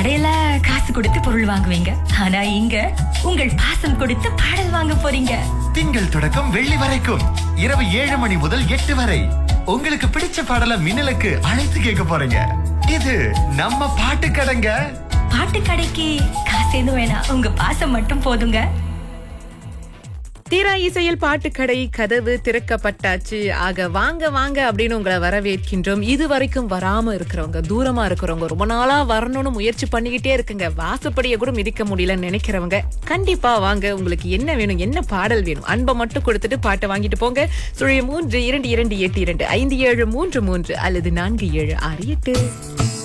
கடையில காசு கொடுத்து பொருள் வாங்குவீங்க ஆனா இங்க உங்கள் பாசம் கொடுத்து பாடல் வாங்க போறீங்க திங்கள் தொடக்கம் வெள்ளி வரைக்கும் இரவு ஏழு மணி முதல் எட்டு வரை உங்களுக்கு பிடிச்ச பாடல மின்னலுக்கு அழைத்து கேட்க போறீங்க இது நம்ம பாட்டு கடைங்க பாட்டு கடைக்கு காசு எதுவும் வேணாம் உங்க பாசம் மட்டும் போதுங்க தீரா இசையில் பாட்டுக்கடை கதவு திறக்கப்பட்டாச்சு ஆக வாங்க வாங்க அப்படின்னு உங்களை வரவேற்கின்றோம் இது வரைக்கும் வராம இருக்கிறவங்க தூரமா இருக்கிறவங்க ரொம்ப நாளா வரணும்னு முயற்சி பண்ணிக்கிட்டே இருக்குங்க வாசப்படியை கூட மிதிக்க முடியலன்னு நினைக்கிறவங்க கண்டிப்பா வாங்க உங்களுக்கு என்ன வேணும் என்ன பாடல் வேணும் அன்பை மட்டும் கொடுத்துட்டு பாட்டை வாங்கிட்டு போங்க சுழிய மூன்று இரண்டு இரண்டு எட்டு இரண்டு ஐந்து ஏழு மூன்று மூன்று அல்லது நான்கு ஏழு ஆறு எட்டு